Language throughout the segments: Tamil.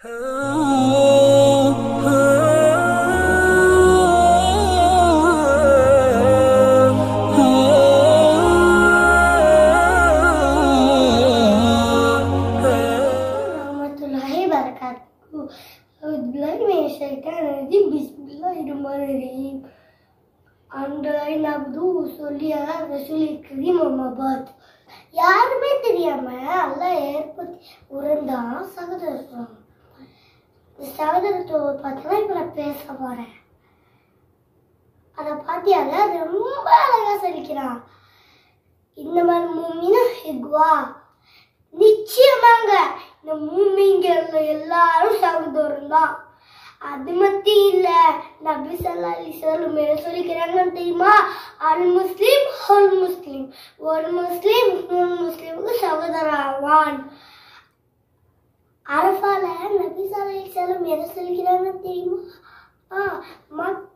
rahmatullahi wabarakatuh. Alhamdulillah minasyaitan rajim. Bismillahirrahmanirrahim. அன்றாய் நப்து சொல்லியா ரசூலி கரீம் அம்மாபாத் யாருமே தெரியாம அல்லாஹ் ஏற்படுத்தி உறந்தான் சகோதரத்துவம் இந்த சகோதரத்துவம் பார்த்தா இப்ப நான் பேச போறேன் அதை பாத்தியால ரொம்ப அழகா சொல்லிக்கிறான் இந்த மாதிரி மூமினா ஹிக்வா நிச்சயமாங்க இந்த மூமிங்கள்ல எல்லாரும் சகோதரம் தான் அது மட்டும் இல்ல நபி சல்லா அலிஸ்வலம் என்ன சொல்லிக்கிறாங்கன்னு தெரியுமா அல் முஸ்லிம் ஹோல் முஸ்லிம் ஒரு முஸ்லிம் இன்னொரு முஸ்லிமுக்கு சகோதரன் ஆவான் அரபால நபி சல்லா அலிஸ்வலம் எதை சொல்லிக்கிறாங்கன்னு தெரியுமா ஆ மக்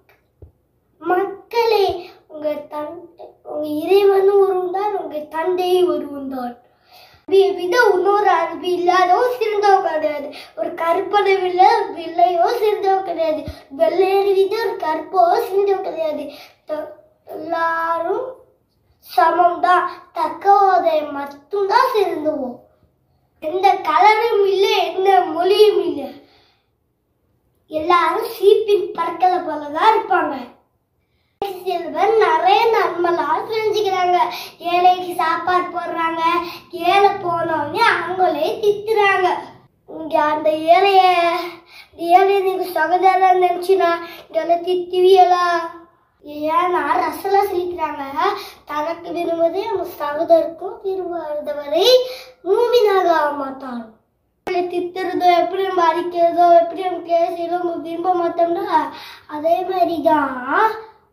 மக்களே உங்க தன் உங்க இறைவனும் ஒருவன் தான் உங்க தந்தையும் ஒருவன் தான் வி- விட இன்னொரு அறிவு இல்லாதவோ சிறந்தவோ கிடையாது ஒரு கருப்பனை விட வெள்ளையோ சிறந்தவோ கிடையாது வெள்ளையடி விட ஒரு கருப்போ சிறந்தவோ கிடையாது த- எல்லாரும் சமம் தான் தக்கவாதை மட்டும்தான் சிறந்தவோம் எந்த கலரும் இல்லை எந்த மொழியும் இல்லை எல்லாரும் சீப்பின் பறக்கல போலதான் இருப்பாங்க செல்வன் நிறைய நன்மலாம் செஞ்சுக்கிறாங்க ஏழைக்கு சாப்பாடு போடுறாங்க ஏழை போனோடனே அவங்களே திட்டுறாங்க இங்க அந்த ஏழைய இந்த ஏழைய நீங்க சகோதரன் நினைச்சினா இதெல்லாம் திட்டுவியலா ஏன்னா ரசலா சிரிக்கிறாங்க தனக்கு விரும்புவதை அவங்க சகோதரருக்கும் விரும்பாதவரை மூமினாக ஆக மாட்டாங்க எப்படி திட்டுறதோ எப்படி நம்ம அடிக்கிறதோ எப்படி நம்ம பேசுறதோ நம்ம விரும்ப மாட்டோம்னா அதே மாதிரி தான்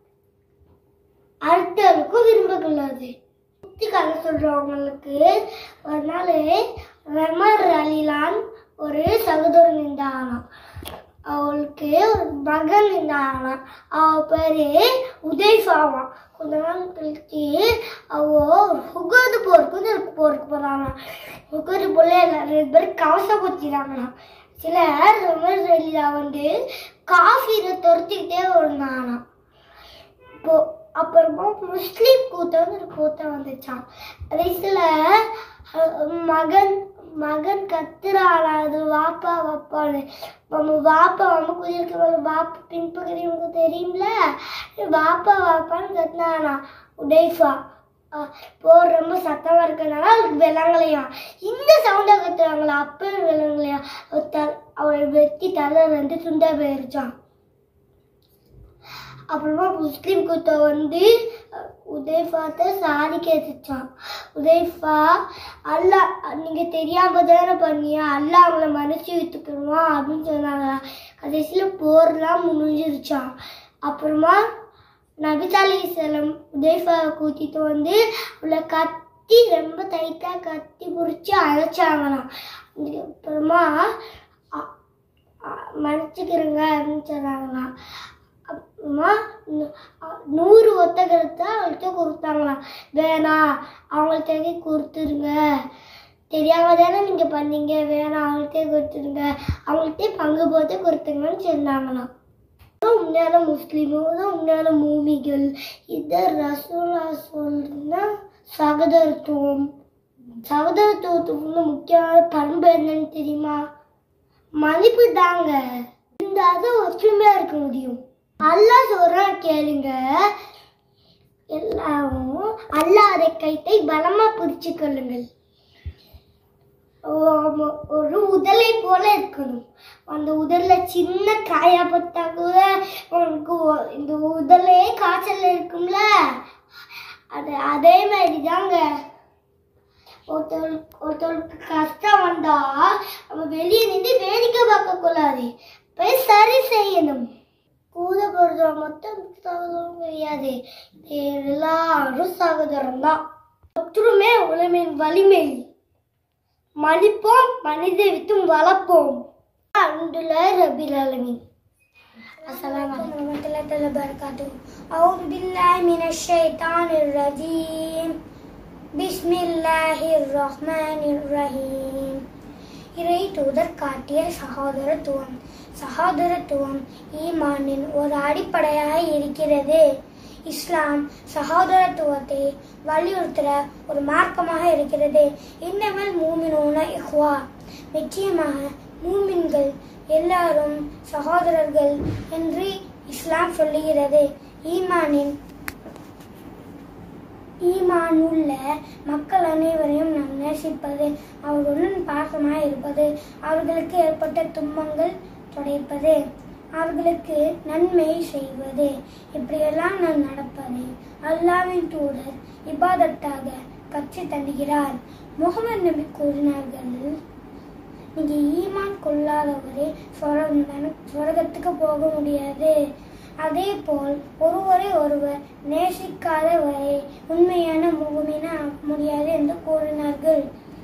அடுத்தவருக்கும் விரும்பக்கூடாது புத்தி கதை சொல்றவங்களுக்கு ஒரு நாள் ரமர் அலிலான் ஒரு சகோதரன் இருந்தாங்களாம் அவளுக்கு ஒரு மகன் இருந்தாங்களாம் அவ பேரு உதய்ஃபாவாம் கொஞ்ச நாள் கழிச்சு அவ ஒரு ஹுகது போருக்கு ஒரு போருக்கு போறாங்களாம் ஹுகது போல ரெண்டு பேரும் கவசம் குத்தினாங்களாம் சிலர் ரமர் அலிலா வந்து காஃபியை துரத்திக்கிட்டே இருந்தாங்களாம் இப்போ அப்புறமா முஸ்லீம் கூட்டம் ஒரு கூட்டம் வந்துச்சான் கடைசியில் மகன் மகன் கத்துறாளா அது வாப்பா வாப்பான்னு நம்ம வாப்பா நம்ம குதிருக்கு மேலே வாப்பா பின்பகுதிக்கு தெரியும்ல வாப்பா வாப்பான்னு கத்துனானா உடைஃபா போர் ரொம்ப சத்தமா இருக்கனால அவளுக்கு விளங்கலையாம் இந்த சவுண்டை கத்துறாங்களா அப்ப விளங்கலையா அவளை வெட்டி தலை ரெண்டு துண்டா போயிருச்சான் அப்புறமா முஸ்லீம் கூட்டம் வந்து அஹ், உதைஃபாத்த சாரி கேட்டுச்சான் உதைஃபா அல்லா நீங்க தெரியாம தானே பண்ணியா அல்லா அவங்கள மன்னிச்சு வித்துக்கணுமா அப்படின்னு சொன்னாங்க கடைசியில போர்லாம் முடிஞ்சிருச்சான் அப்புறமா நபிசாலி செல்லம் உதைஃபாவை கூட்டிட்டு வந்து அவளை கத்தி ரொம்ப டைட்டா கத்தி பிடிச்சி அழைச்சாங்களாம் இதுக்கு அப்புறமா அ- அ- மன்னிச்சுக்கிறேங்க அப்படின்னு சொன்னாங்களாம் அப்புறமா நூ- அ- நூறு ஒத்தகத்தை அவள்கிட்ட கொடுத்தாங்களாம் வேணாம் அவங்கள்ட்ட கொடுத்துருங்க தெரியாம தானே நீங்கள் பண்ணீங்க வேணாம் அவங்கள்ட்டே கொடுத்துருங்க அவங்கள்ட்டே பங்கு போட்டு கொடுத்துங்கன்னு சொன்னாங்களாம் அதான் உண்மையான முஸ்லீமும் தான் உண்மையான மூமிகள் இதை ரசூலா சொல்றதுன்னா சகோதரத்துவம் சகோதரத்துவத்துக்கு முக்கியமான பண்பு என்னன்னு தெரியுமா மதிப்பு தாங்க இருந்தால் தான் ஒற்றுமையா இருக்க முடியும் அல்லாஹ் சொல்றான் கேளுங்க எல்லாரும் அல்லாத கைத்தை பலமா பிடிச்சு கொள்ளுங்கள் ஓ- ஒரு உடலை போல இருக்கணும் அந்த உடல்ல சின்ன காயா பட்டா கூட உனக்கு ஒ- இந்த உடலே காய்ச்சல் இருக்கும்ல அது அதே மாதிரி தாங்க ஒருத்தவளுக்கு ஒருத்தவளுக்கு கஷ்டம் வந்தா நம்ம வெளியே நின்று வேடிக்கை பார்க்க கூடாது போய் சரி செய்யணும் கூட பொறுத்தவரை மட்டும் சகோதரம் கிடையாது இது எல்லாரும் சகோதரம் தான் ஒற்றுமை உலமின் வலிமை மதிப்போம் மனிதை விட்டும் வளர்ப்போம் அன்றுல ரபில் அலமின் السلام عليكم ورحمة الله تعالى وبركاته أعوذ بالله من الشيطان الرجيم بسم الله الرحمن الرحيم இறை தூதர் காட்டிய சகோதரத்துவம் சகோதரத்துவம் ஈமானின் ஒரு அடிப்படையாக இருக்கிறது இஸ்லாம் சகோதரத்துவத்தை வலியுறுத்துற ஒரு மார்க்கமாக இருக்கிறது இன்னமல் மூமினூன இஹ்வா நிச்சயமாக மூமின்கள் எல்லாரும் சகோதரர்கள் என்று இஸ்லாம் சொல்லுகிறது ஈமானின் ஈமான் உள்ள மக்கள் அனைவரையும் நாம் நேசிப்பது அவர்களுடன் பாசமாக இருப்பது அவர்களுக்கு ஏற்பட்ட துன்பங்கள் துடைப்பது அவர்களுக்கு நன்மை செய்வது இப்படியெல்லாம் நாம் நடப்பதை அல்லாவின் தூதர் இபாதத்தாக கற்று தந்துகிறார் முகமது நபி கூறினார்கள் நீங்க ஈமான் கொள்ளாதவரே சொர- சொர்க்கத்துக்கு போக முடியாது அதே போல் ஒருவரை ஒருவர் நேசிக்காதவரை உண்மையான முகமின முடியாது என்று கூறினார்கள்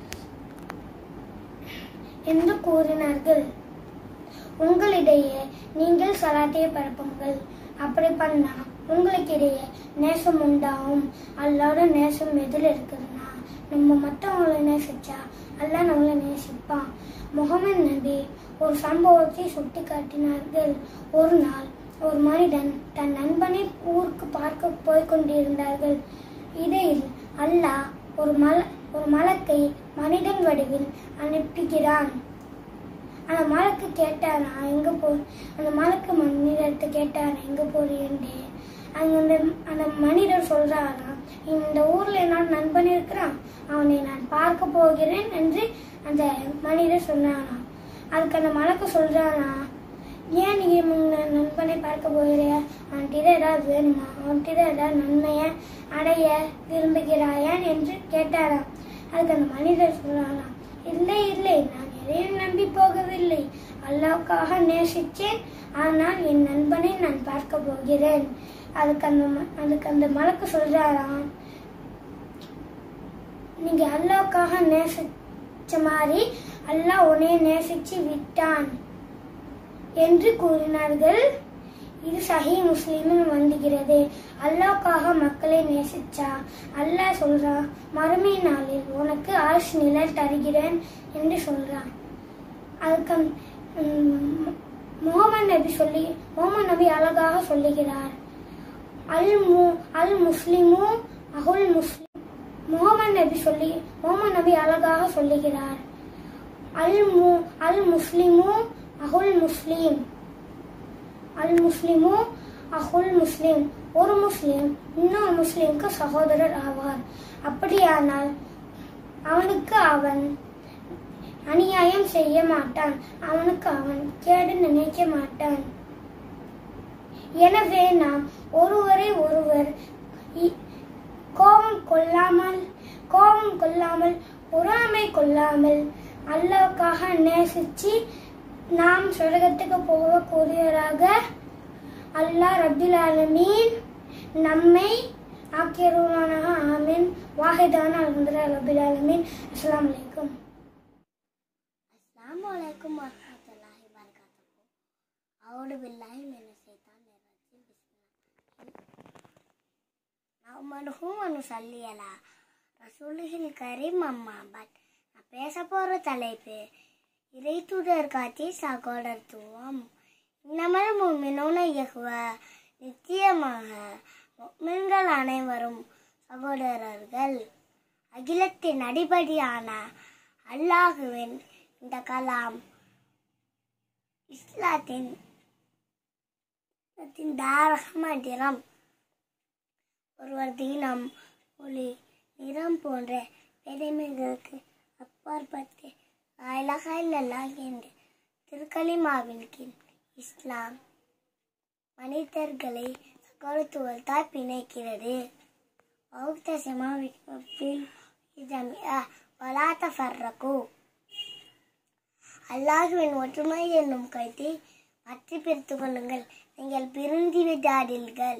என்று கூறினார்கள் உங்களிடையே நீங்கள் சலாத்தை பரப்புங்கள் அப்படி பண்ணா உங்களுக்கிடையே நேசம் உண்டாகும் அல்லாத நேசம் எதில் இருக்குதுன்னா நம்ம மற்றவங்களை நேசிச்சா அல்லாஹ் நம்மளை நேசிப்பான் முகமது நபி ஒரு சம்பவத்தை சுட்டி காட்டினார்கள் ஒரு நாள் ஒரு மனிதன் தன் நண்பனை ஊருக்கு பார்க்க போய் கொண்டிருந்தார்கள் இடையில் அல்லாஹ் ஒரு மல ஒரு மலக்கை மனிதன் வடிவில் அனுப்புகிறான் அந்த மலைக்கு கேட்டானா எங்க போ அந்த மலைக்கு மனிதர்கிட்ட கேட்டானா எங்க போறீன்ட்டு அங்க அந்த அந்த மனிதர் சொல்றாராம் இந்த ஊர்ல என்னோட நண்பன் இருக்கிறான் அவனை நான் பார்க்க போகிறேன் என்று அந்த மனிதர் சொன்னாராம் அதுக்கு அந்த மலைக்கு சொல்றானா ஏன் நீ உங்க நண்பனை பார்க்க போகிறியா அவன்கிட்ட ஏதாவது வேணுமா அவன்கிட்ட ஏதாவது நன்மையை அடைய விரும்புகிறாயா என்று கேட்டாராம் அதுக்கு அந்த மனிதர் சொல்றானா இல்லை இல்லை நான் எதையும் நம்பி போகவில்லை அல்லாவுக்காக நேசித்தேன் ஆனால் என் நண்பனை நான் பார்க்க போகிறேன் அதுக்கு அந்த ம- அதுக்கு அந்த மலக்கு சொல்றாராம் நீங்க அல்லாவுக்காக நேசிச்ச மாதிரி அல்லாஹ் உன்னை நேசிச்சு விட்டான் என்று கூறினார்கள் இது சஹி முஸ்லிமில் வந்துகிறது அல்லாஹ்க்காக மக்களை நேசிச்சா அல்லாஹ் சொல்றான் மறுமை நாளில் உனக்கு ஆஷ் நிழல் தருகிறேன் என்று சொல்றான் அதுக்கு அந்த- உம், முகமது நபி சொல்லி முகமது நபி அழகாக சொல்லுகிறார் அல் மு அல் முஸ்லிமு அகுல் முஸ்லிம் முகமது நபி சொல்லி முகமது நபி அழகாக சொல்லுகிறார் அல் மு அல் முஸ்லிமு அகுல் முஸ்லிம் அல் முஸ்லிமு அகுல் முஸ்லிம் ஒரு முஸ்லிம் இன்னொரு முஸ்லிம்க்கு சகோதரர் ஆவார் அப்படியானால் அவனுக்கு அவன் அநியாயம் செய்ய மாட்டான் அவனுக்கு அவன் கேடு நினைக்க மாட்டான் எனவே நாம் ஒருவரை ஒருவர் இ- கோபம் கொள்ளாமல் கோபம் கொள்ளாமல் பொறாமை கொள்ளாமல் அல்லாவுக்காக நேசிச்சு நாம் சொர்க்கத்துக்கு போகக்கூடியவராக அல்லாஹ் ரபில் ஆலமீன் நம்மை ஆக்கியருவானாக ஆமீன் வாஹிதான அல்ஹம்துலில்லாஹ் ரபில் ஆலமீன் அஸ்ஸலாமு அலைக்கும் السلام عليكم ورحمة الله وبركاته أعوذ بالله من الشيطان الرجيم بسم الله نحمده ونصلي على رسوله الكريم أما بعد நான் பேச போகிற தலைப்பு இறைத்துடர் காட்சி சகோதரத்துவம் இன்னமல் முன்மினோன இயகுவ நிச்சயமாக முக்மின்கள் அனைவரும் சகோதரர்கள் அகிலத்தின் அடிப்படையான அல்லாஹுவின் இந்த கலாம் இஸ்லாத்தின் இஸ்லாத்தின் தாரக மந்திரம் ஒருவர் தீனம் ஒளி நிறம் போன்ற பெருமைகளுக்கு அப்பாற்பட்டு அழகா இல்லல்லா என்று திருக்கலிமாவின் கீழ் இஸ்லாம் மனிதர்களை சகோதரத்துவத்தால் பிணைக்கிறது வகுத்தசமாவில் ஜமியா வலா தஃபர்ரகு அல்லாஹுவின் ஒற்றுமை என்னும் கருத்தை பற்றி பிரித்துக் கொள்ளுங்கள் நீங்கள் பிரிந்து விடாதீர்கள்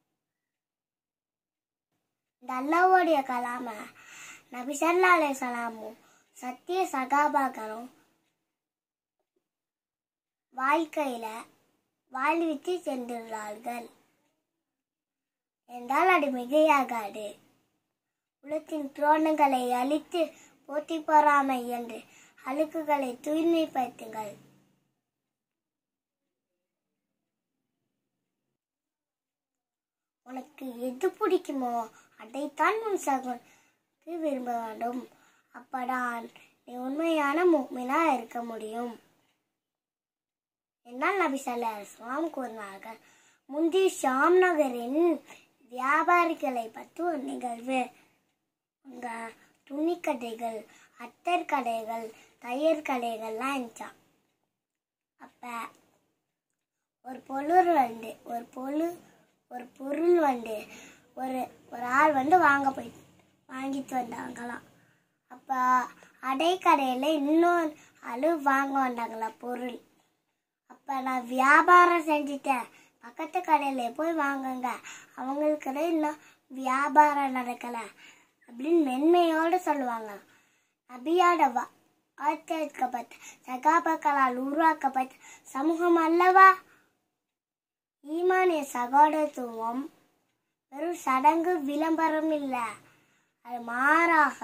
இந்த அல்லாஹ்வுடைய கலாம நபி ஸல்லல்லாஹு அலைஹி வஸல்லமும் சத்திய சகாபாக்களும் வாழ்க்கையில வாழ்வித்து சென்றுள்ளார்கள் என்றால் அது மிகையாகாது உலகத்தின் துரோணங்களை அழித்து போட்டி பொறாமை என்று அழுக்குகளை தூய்மைப்படுத்துங்கள் உனக்கு எது பிடிக்குமோ அதைத்தான் உன் சகோதரனுக்கு விரும்ப வேண்டும் அப்பதான் நீ உண்மையான முக்மினா இருக்க முடியும் என்றால் நபி சல்லாஸ்லாம் கூறினார்கள் முந்தி ஷாம் நகரின் வியாபாரிகளை பற்றி ஒரு நிகழ்வு அங்க துணிக்கடைகள் அத்தர் கடைகள் தையர் கடைகள்லாம் இருந்துச்சான் அப்ப ஒரு பொருள் வந்து ஒரு பொருள் ஒரு பொருள் வந்து ஒரு ஒரு ஆள் வந்து வாங்க போய் வாங்கிட்டு வந்தாங்களாம் அப்போ அடைக்கடையில் இன்னொரு ஆள் வாங்க வந்தாங்களா பொருள் அப்போ நான் வியாபாரம் செஞ்சுட்டேன் பக்கத்து கடையில் போய் வாங்குங்க அவங்களுக்கு தான் இன்னும் வியாபாரம் நடக்கலை அப்படின்னு மென்மையோடு சொல்லுவாங்க நபியோட வா- ஆச்சரிக்கப்பட்ட சகாபாக்களால் உருவாக்கப்பட்ட சமூகம் அல்லவா ஈமானிய சகோதரத்துவம் வெறும் சடங்கு விளம்பரம் இல்லை அது மாறாக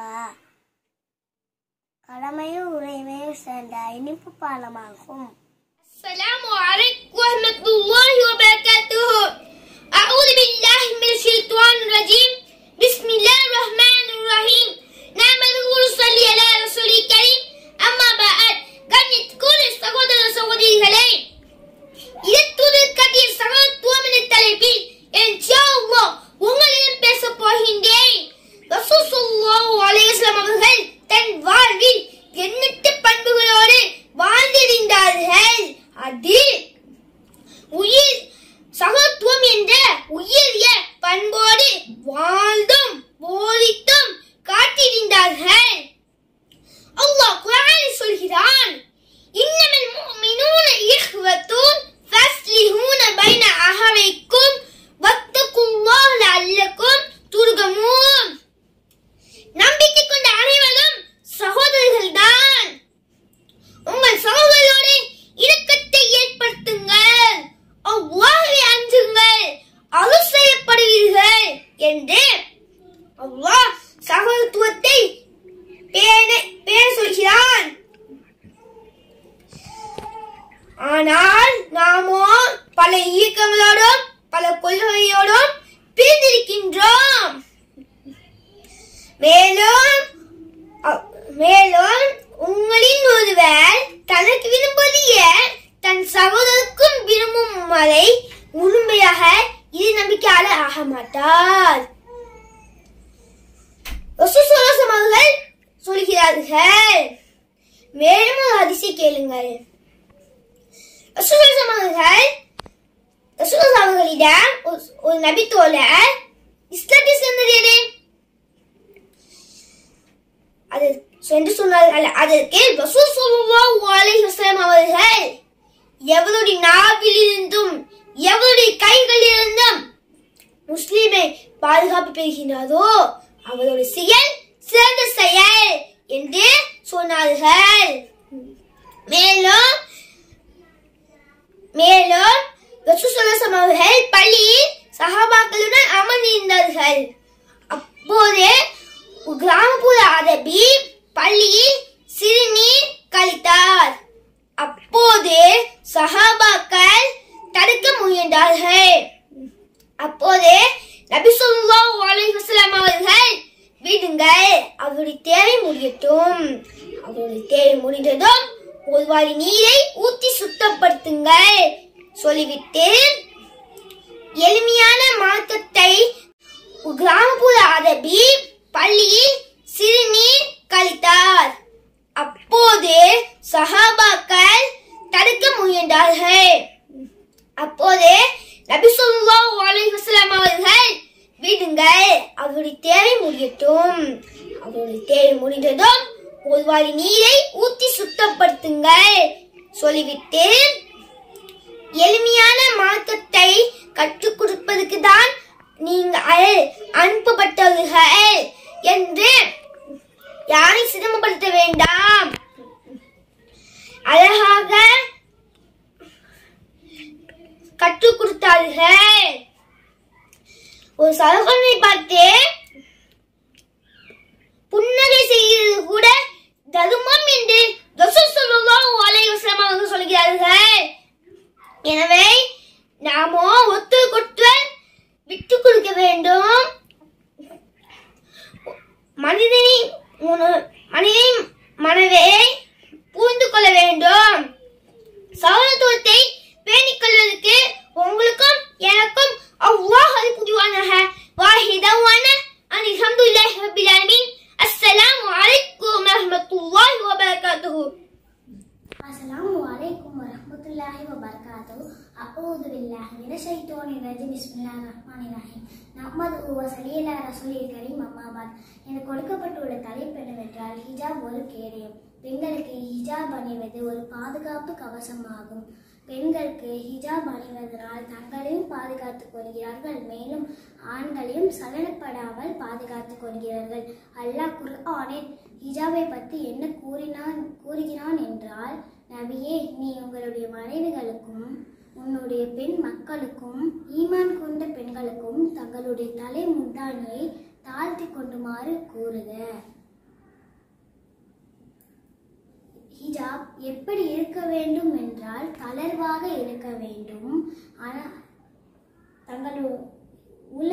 கடமையும் உரிமையும் சேர்ந்த இனிப்பு பாலமாகும் السلام عليكم ورحمة الله وبركاته أعوذ بالله من الشيطان الرجيم بسم الله الرحمن الرحيم نعمده ونصلي على رسول الكريم أما بعد கண்ணியத்துக்குரிய சகோதர சகோதரிகளே இதற்குது கதிர் சகோதரத்துவம் என்ற தலைப்பில் இன்ஷா அல்லாஹ் உங்களிடம் பேசப் போகின்றேன் ரசூல் ஸல்லல்லாஹு அலைஹி வஸல்லம் அவர்கள் தன் வாழ்வில் எண்ணற்ற பண்புகளோடு வாழ்ந்திருந்தார்கள் அதில் உயிர் சகத்துவம் என்ற உயரிய பண்போடு வாழ்ந்தும் போதித்தும் காட்டியிருந்தார்கள் அல்லாஹ் குர்ஆனில் சொல்கிறான் இன்னமல் முஃமினூன இஹ்வத்துன் ஃபஸ்லிஹூன பைன அஹவைக்கும் வத்தகுல்லாஹ லஅல்லக்கும் துர்கமூன் நம்பிக்கை கொண்ட அனைவரும் சகோதரர்கள்தான் உங்கள் சகோதரரோடு இணக்கத்தை ஏற்படுத்துங்கள் அல்லாஹ்வை அஞ்சுங்கள் அருள் செய்யப்படுவீர்கள் என்று அல்லாஹ் சகோதரத்துவத்தை பேண பேண சொல்கிறான் ஆனால் நாமோ பல இயக்கங்களோடும் பல கொள்கையோடும் பிரிந்திருக்கின்றோம் மேலும் அ- மேலும் உங்களின் ஒருவர் தனக்கு விரும்புவதைய தன் சகோதரருக்கும் விரும்பும் வரை முழுமையாக இது நம்பிக்கையாளர் ஆக மாட்டார் ரசூல் ஸல்லல்லாஹு அவர்கள் சொல்கிறார்கள் மேலும் ஒரு அதிசய கேளுங்கள் ரசூல் ஸல்லல்லாஹு அவர்கள் ரசூல் அவர்களிடம் ஒரு- ஒரு நபி தோழர் இஸ்லாத்தை சேர்ந்தது எது அது என்று சொன்னார்கள் அதற்கு ரசூல் ஸல்லல்லாஹு அலைஹி வஸல்லம் அவர்கள் எவருடைய நாவிலிருந்தும் எவருடைய கைகளிலிருந்தும் முஸ்லிமை பாதுகாப்பு பெறுகின்றதோ அவருடைய செயல் சிறந்த செயல் என்று சொன்னார்கள் மேலும் மேலும் ரசூல் ஸல்லல்லாஹு அலைஹி வஸல்லம் அவர்கள் பள்ளியில் சஹாபாக்களுடன் அமர்ந்திருந்தார்கள் அப்போது ஒரு கிராமப்புற அரபி பள்ளியில் சிறுநீர் கழித்தார் அப்போது சஹாபாக்கள் தடுக்க முயன்றார்கள் அப்போது நபி ஸல்லல்லாஹு அலைஹி வஸல்லம் அவர்கள் விடுங்கள் அவருடைய தேவை முடியட்டும் அவருடைய தேவை முடிந்ததும் ஒரு வாளி நீரை ஊற்றி சுத்தப்படுத்துங்கள் சொல்லிவிட்டு எளிமையான மார்க்கத்தை ஒரு கிராமப்புற அரபி பள்ளியில் சிறுநீர் கழித்தார் அப்போது சஹாபாக்கள் தடுக்க முயன்றார்கள் அப்போது நபி ஸல்லல்லாஹு அலைஹி வஸல்லம் அவர்கள் விடுங்கள் அவருடைய தேவை முடியட்டும் அவருடைய தேவை முடிந்ததும் ஒரு வாளி நீரை ஊற்றி சுத்தப்படுத்துங்கள் சொல்லிவிட்டு எளிமையான மார்க்கத்தை கற்றுக் கொடுப்பதற்கு தான் நீங்கள் அனுப்பப்பட்டவர்கள் என்று யாரை சிரமப்படுத்த வேண்டாம் அழகாக கற்றுக் கொடுத்தார்கள் ஒரு சகோதரனை பார்த்து புன்னகை செய்கிறது கூட தருமம் என்று எனவே நாமோ ஒத்துக்கொற்றல் விட்டு கொடுக்க வேண்டும் மனிதனின் உண- மனிதனின் மனதை புரிந்து கொள்ள வேண்டும் சகோதரத்துவத்தை பேணிக் கொள்வதற்கு உங்களுக்கும் எனக்கும் அல்லாஹ் அது புரிவானாக வாஹிதவான அனில் ஹம்துலில்லாஹி ரப்பில் ஆலமீன் அஸ்ஸலாமு அலைக்கும் வரஹ்மத்துல்லாஹி வபரகாத்துஹு அஸ்ஸலாமு அலைக்கும் வரஹ்மத்துல்லாஹி வபரகாத்துஹு அஊது பில்லாஹி மினஷ் ஷைத்தானிர் ரஜீம் பிஸ்மில்லாஹிர் ரஹ்மானிர் ரஹீம் நஹ்மதுஹு வ ஸல்லி அலா ரசூலில் கரீம் அம்மா பாத் எனக்கு கொடுக்கப்பட்டுள்ள தலைப்பு என்னவென்றால் ஹிஜாப் ஒரு கேடயம் பெண்களுக்கு ஹிஜாப் அணிவது ஒரு பாதுகாப்பு கவசமாகும் பெண்களுக்கு ஹிஜாப் அணிவதனால் தங்களையும் பாதுகாத்துக் கொள்கிறார்கள் மேலும் ஆண்களையும் சலனப்படாமல் பாதுகாத்துக் கொள்கிறார்கள் அல்லாஹ் குர்ஆனில் ஹிஜாபை பற்றி என்ன கூறினான் கூறுகிறான் என்றால் நபியே நீ உங்களுடைய மனைவிகளுக்கும் உன்னுடைய பெண் மக்களுக்கும் ஈமான் கொண்ட பெண்களுக்கும் தங்களுடைய தலை முந்தானியை தாழ்த்தி கொண்டுமாறு கூறுக ஹிஜாப் எப்படி இருக்க வேண்டும் என்றால் தளர்வாக இருக்க வேண்டும் ஆனால் தங்களு உல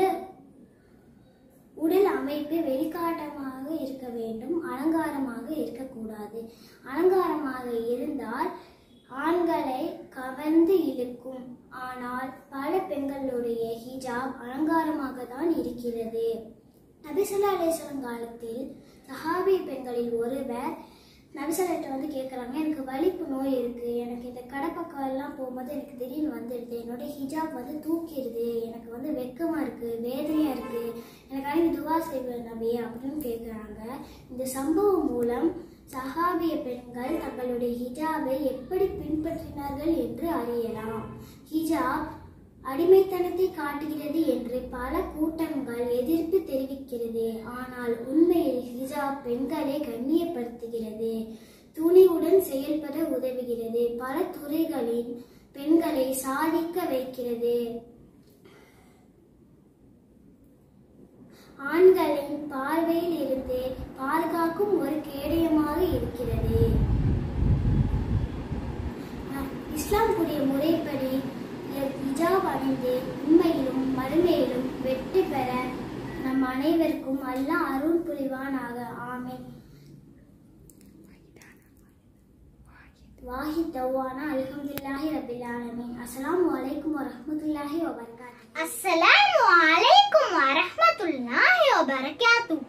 உடல் அமைப்பு வெளிக்காட்டமாக இருக்க வேண்டும் அலங்காரமாக இருக்கக்கூடாது அலங்காரமாக இருந்தால் ஆண்களை கவர்ந்து இழுக்கும் ஆனால் பல பெண்களுடைய ஹிஜாப் அலங்காரமாக தான் இருக்கிறது நபிசல்லா அலேஸ்வரம் காலத்தில் சஹாபி பெண்களில் ஒருவர் நபிசல்லாட்ட வந்து கேட்குறாங்க எனக்கு வலிப்பு நோய் இருக்குது எனக்கு இந்த கடப்பக்கம் எல்லாம் போகும்போது எனக்கு திடீர்னு வந்துடுது என்னோட ஹிஜாப் வந்து தூக்கிடுது எனக்கு வந்து வெக்கமாக இருக்குது வேதனையாக இருக்குது எனக்கு அன்னைக்கு துவா செய்வது நபியே அப்படின்னு கேட்குறாங்க இந்த சம்பவம் மூலம் சஹாபிய பெண்கள் தங்களுடைய ஹிஜாபை எப்படி பின்பற்றினார்கள் என்று அறியலாம் ஹிஜாப் அடிமைத்தனத்தை காட்டுகிறது என்று பல கூட்டங்கள் எதிர்ப்பு தெரிவிக்கிறது ஆனால் உண்மையில் ஹிஜாப் பெண்களை கண்ணியப்படுத்துகிறது துணிவுடன் செயல்பட உதவுகிறது பல துறைகளில் பெண்களை சாதிக்க வைக்கிறது ஆண்களின் பார்வையில் இருந்து பாதுகாக்கும் ஒரு கேடயமாக இருக்கிறது அஹ் இஸ்லாம் கூடிய முறைப்படி இ- ஹிஜாப் அணிந்து உண்மையிலும் மறுமையிலும் வெற்றி பெற நம் அனைவருக்கும் அல்லாஹ் அருள் புரிவானாக ஆமென் வாஹி தவானா அல்ஹம்துலில்லாஹி ரபில் ஆலமீன் அஸ்ஸலாமு அலைக்கும் வரஹ்மத்துல்லாஹி வபரகாத்துஹு السلام عليكم ورحمة الله وبركاته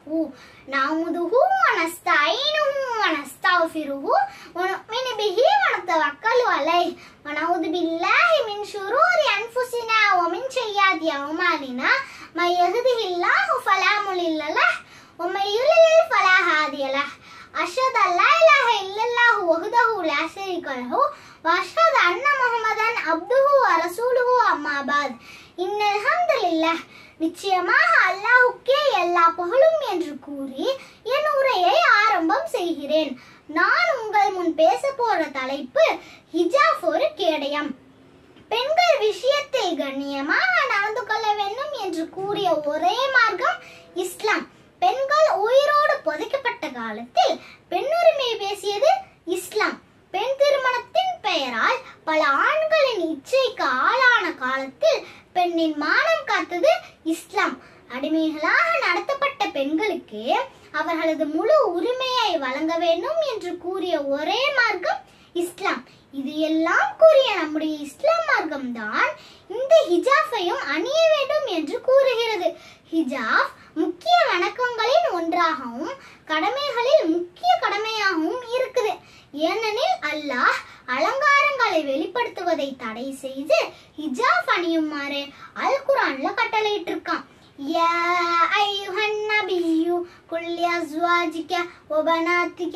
نعمده ونستعينه ونستغفره ونؤمن به ونتوكل عليه ونعوذ بالله من شرور أنفسنا ومن سيئات أعمالنا من يهده الله فلا مضل له ومن يضلل فلا هادي له أشهد أن لا إله إلا الله وحده لا شريك له وأشهد أن محمدا عبده ورسوله أما بعد இன்ன அல்ஹம்துலில்லாஹ் நிச்சயமாக அல்லாஹ்வுக்கே எல்லா புகழும் என்று கூறி என் உரையை ஆரம்பம் செய்கிறேன் நான் உங்கள் முன் பேச போற தலைப்பு ஹிஜாப் ஒரு கேடயம் பெண்கள் விஷயத்தில் கண்ணியமாக நடந்து கொள்ள வேண்டும் என்று கூறிய ஒரே மார்க்கம் இஸ்லாம் பெண்கள் உயிரோடு புதைக்கப்பட்ட காலத்தில் பெண்ணுரிமை பேசியது இஸ்லாம் பெண் திருமணத்தின் பெயரால் பல ஆண்களின் இச்சைக்கு ஆளான காலத்தில் பெண்ணின் மானம் காத்தது இஸ்லாம் அடிமைகளாக நடத்தப்பட்ட பெண்களுக்கு அவர்களது முழு உரிமையை வழங்க வேண்டும் என்று கூறிய ஒரே மார்க்கம் இஸ்லாம் இது எல்லாம் கூறிய நம்முடைய இஸ்லாம் மார்க்கம் தான் இந்த ஹிஜாஃபையும் அணிய வேண்டும் என்று கூறுகிறது ஹிஜாப் முக்கிய வணக்கங்களின் ஒன்றாகவும் கடமைகளில் முக்கிய கடமையாகவும் இருக்குது ஏனெனில் அல்லாஹ் அலங்காரங்களை வெளிப்படுத்துவதை தடை செய்து ஹிஜாப் அணியுமாறு அல் குரான்ல கட்டளையிட்டிருக்கான் يا أيها النبي قل لأزواجك وبناتك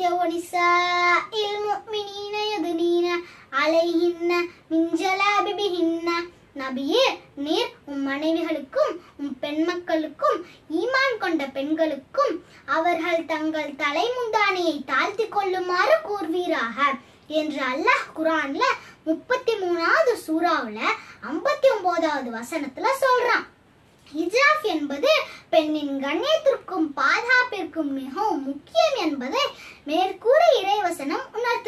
ونساء المؤمنين يدنين عليهن من جلابيبهن நபியே நீர் உம் மனைவிகளுக்கும் உம் பெண் மக்களுக்கும் ஈமான் கொண்ட பெண்களுக்கும் அவர்கள் தங்கள் தலைமுந்தானியை தாழ்த்தி கொள்ளுமாறு கூறுவீராக என்று அல்லாஹ் குரான்ல முப்பத்தி மூணாவது சூறாவுல ஐம்பத்தி ஒன்பதாவது வசனத்துல சொல்றான் ஹிஜாப் என்பது பெண்ணின் கண்ணியத்திற்கும் பாதுகாப்பிற்கும் மிகவும் முக்கியம் என்பதை மேற்கூற இறைவசனம் உணர்த்துது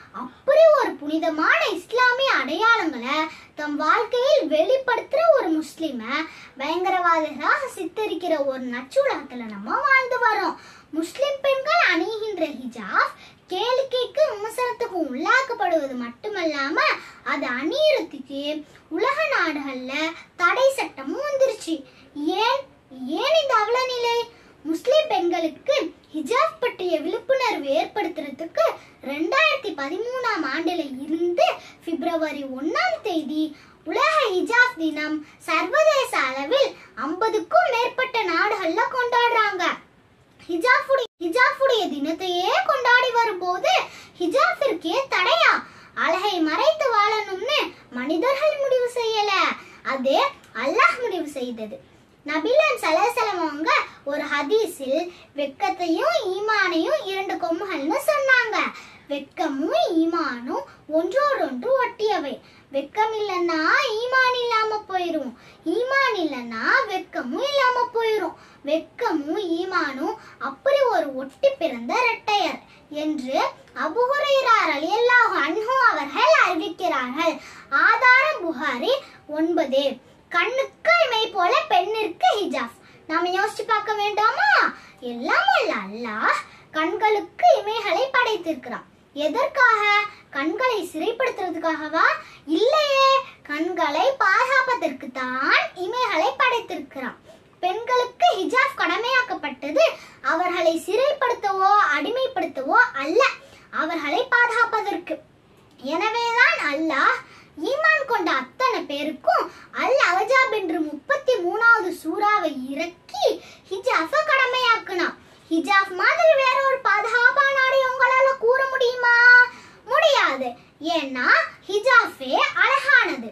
அப்படி ஒரு புனிதமான இஸ்லாமிய அடையாளங்களை தம் வாழ்க்கையில் வெளிப்படுத்துற ஒரு முஸ்லிம பயங்கரவாதிகளாக சித்தரிக்கிற ஒரு நச்சுலகத்துல நம்ம வாழ்ந்து வரோம் முஸ்லிம் பெண்கள் அணிகின்ற ஹிஜாப் கேளிக்கைக்கு விமர்சனத்துக்கு உள்ளாக்கப்படுவது மட்டுமல்லாம அது அணியறதுக்கு உலக நாடுகள்ல தடை சட்டமும் வந்துருச்சு ஏன் ஏன் இந்த அவல நிலை முஸ்லிம் பெண்களுக்கு ஹிஜாப் பற்றிய விழிப்புணர்வு ஏற்படுத்துறதுக்கு ரெண்டாயிரத்தி பதிமூணாம் ஆண்டுல இருந்து பிப்ரவரி ஒன்னாம் தேதி உலக ஹிஜாப் தினம் சர்வதேச அளவில் ஐம்பதுக்கும் மேற்பட்ட நாடுகள்ல கொண்டாடுறாங்க ஹிஜாஃபுடைய ஹிஜாஃபுடைய தினத்தையே கொண்டாடி வரும்போது ஹிஜாஃபிற்கே தடையா அழகை மறைத்து வாழணும்னு மனிதர்கள் முடிவு செய்யல அது அல்லாஹ் முடிவு செய்தது நபிலன் சலசலம் அவங்க ஒரு ஹதீஸில் வெக்கத்தையும் ஈமானையும் இரண்டு கொம்புகள்னு சொன்னாங்க வெக்கமும் ஈமானும் ஒன்றோடொன்று ஒட்டியவை வெக்கம் இல்லைன்னா ஈமான் இல்லாம போயிரும் ஈமான் இல்லைன்னா வெக்கமும் இல்லாம போயிரும் வெக்கமும் ஈமானும் அப்படி ஒரு ஒட்டி பிறந்த இரட்டையர் என்று அபுஹுரைரார் அலியல்லாஹு அன்ஹு அவர்கள் அறிவிக்கிறார்கள் ஆதாரம் புகாரி ஒன்பது கண்ணுக்கு இமை போல பெண்ணிற்கு ஹிஜாப் நாம யோசிச்சு பார்க்க வேண்டாமா எல்லாம் வல்ல அல்லாஹ் கண்களுக்கு இமைகளை படைத்திருக்கிறான் எதற்காக கண்களை சிறைப்படுத்துறதுக்காகவா இல்லையே கண்களை பாதுகாப்பதற்கு தான் இமைகளை படைத்திருக்கிறான் பெண்களுக்கு ஹிஜாப் கடமையாக்கப்பட்டது அவர்களை சிறைப்படுத்தவோ அடிமைப்படுத்தவோ அல்ல அவர்களை பாதுகாப்பதற்கு எனவேதான் அல்லாஹ் ஈமான் கொண்ட அத்தனை பேருக்கும் அல் அஹ்ஜாப் என்று முப்பத்தி மூணாவது சூறாவை இறக்கி ஹிஜாஃப கடமையாக்குனான் ஹிஜாப் மாதிரி வேற ஒரு பாதுகாப்பான ஆடை உங்களால கூற முடியுமா முடியாது ஏன்னா ஹிஜாஃபே அழகானது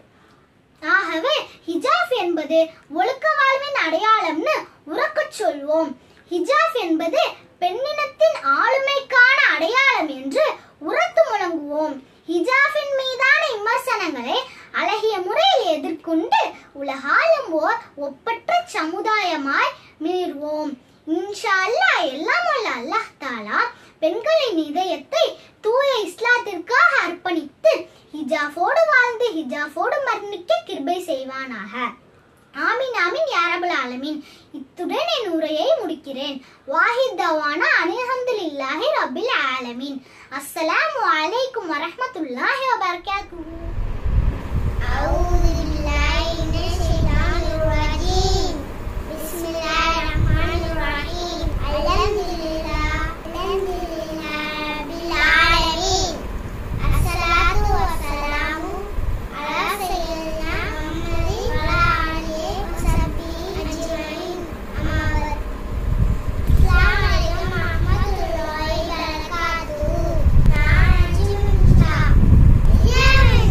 ஆகவே ஹிஜாப் என்பது ஒழுக்க வாழ்வின் அடையாளம்னு உறக்கச் சொல்வோம் ஹிஜாப் என்பது பெண்ணினத்தின் ஆளுமைக்கான அடையாளம் என்று உரத்து முழங்குவோம் ஹிஜாபின் மீதான விமர்சனங்களை அழகிய முறையில் எதிர்கொண்டு உலகாலும் ஓர் ஒப்பற்ற சமுதாயமாய் மீறுவோம் இன்ஷா அல்லாஹ் எல்லாம் வல்ல அல்லாஹ் தாலா பெண்களின் இதயத்தை தூய இஸ்லாத்திற்காக அர்ப்பணித்து ஹிஜாஃபோடு வாழ்ந்து ஹிஜாஃபோடு மரணிக்க கிருபை செய்வானாக ஆமீன் ஆமீன் யாரபுல் ஆலமீன் இத்துடன் என் உரையை முடிக்கிறேன் வாஹித் தவானா அனிஹம்துலில்லாஹி ரபில் ஆலமீன் அஸ்ஸலாமு அலைக்கும் வரஹ்மத்துல்லாஹி வபரகாத்துஹு أعوذ بالله من الشيطان الرجيم بسم الله الرحمن الرحيم الحمد لله الحمد لله رب العالمين الصلاة والسلام على سيدنا محمد وعلى آله وصحبه أجمعين أما بعد السلام عليكم ورحمة الله وبركاته நான் அஜிம் முஸ்தா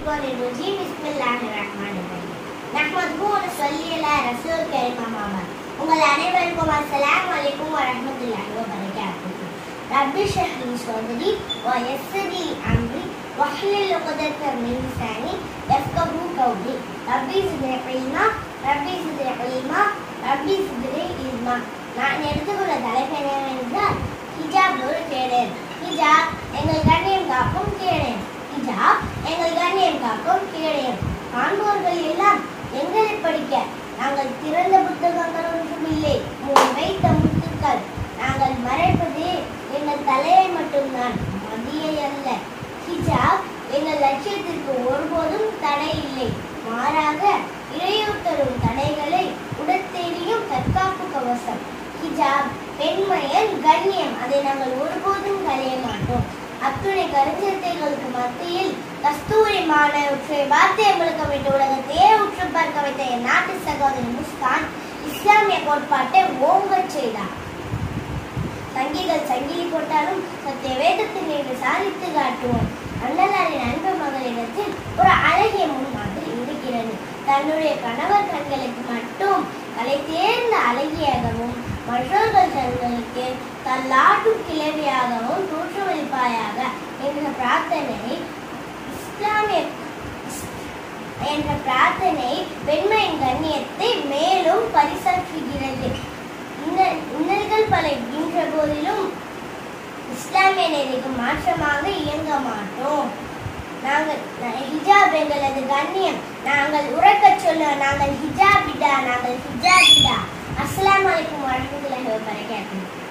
الشيطان الرجيم بسم الله الرحمن الرحيم نحمده ونصلي على رسول الكريم أما بعد உங்கள் அனைவருக்கும் அஸ்ஸலாமு அலைக்கும் வரஹ்மத்துல்லாஹி வபரகாத்துஹு ரப்பி ஷ்ரஹ் லி ஸத்ரி வ யஸ்ஸிர் லி அம்ரி வஹ்லுல் 'உக்தத்தம் மின் லிசானி யஃப்கஹு கௌலி ரப்பி ஸித்னி இல்மா ரப்பி ஸித்னி இல்மா ரப்பி ஸித்னி இல்மா நான் எடுத்துக்கொண்ட தலைப்பு என்னவென்றால் ஹிஜாப் ஒரு கேடேன் ஹிஜாப் எங்கள் கண்ணியம் காக்கும் கேடேன் ஹிஜாப் எங்கள் கண்ணியம் காக்கும் கேடேன் காண்பவர்கள் எல்லாம் எங்களை படிக்க நாங்கள் திறந்த புத்தகங்கள் ஒன்றும் இல்லை முன் வைத்த முத்துக்கள் நாங்கள் மறைப்பது எங்கள் தலையை மட்டும்தான் மதியை அல்ல ஹிஜாப் எங்கள் லட்சியத்திற்கு ஒருபோதும் தடை இல்லை மாறாக இடையூறு தரும் தடைகளை உடத்தேறியும் தற்காப்பு கவசம் ஹிஜாப் பெண்மையன் கண்ணியம் அதை நாங்கள் ஒருபோதும் களைய மாட்டோம் அத்துணை கருஞ்சத்தைகளுக்கு மத்தியில் கஸ்தூரி மாணவற்றை வார்த்தை முழக்கமிட்டு உலகத்தையே உற்று பார்க்க வைத்த என் நாட்டு சகோதரி முஸ்கான் இஸ்லாமிய கோட்பாட்டை ஓங்கச் செய்தார் சங்கிகள் சங்கிலி போட்டாலும் சத்திய வேதத்தில் நின்று சாதித்து காட்டுவோம் அண்ணலாரின் அன்பு மகளிடத்தில் ஒரு அழகிய முன்மாதிரி இருக்கிறது தன்னுடைய கணவர் கண்களுக்கு மட்டும் கலை தேர்ந்த அழகியாகவும் மற்றவர்கள் கண்களுக்கு தள்ளாட்டும் கிளவியாகவும் தோற்றுவளிப்பாயாக என்ற பிரார்த்தனை இஸ்லாமிய என்ற பிரார்த்தனை பெண்மையின் கண்ணியத்தை மேலும் பரிசாற்றுகிறது இன்ன- இன்னல்கள் பல இருக்கின்ற போதிலும் இஸ்லாமிய நெறிக்கு மாற்றமாக இயங்க மாட்டோம் நாங்கள் நா- ஹிஜாப் எங்களது கண்ணியம் நாங்கள் உறக்கச் சொல்ல நாங்கள் ஹிஜாபிடா நாங்கள் ஹிஜாபிடா அஸ்ஸலாமு அலைக்கும் வரஹ்மத்துல்லாஹி வபரகாத்துஹு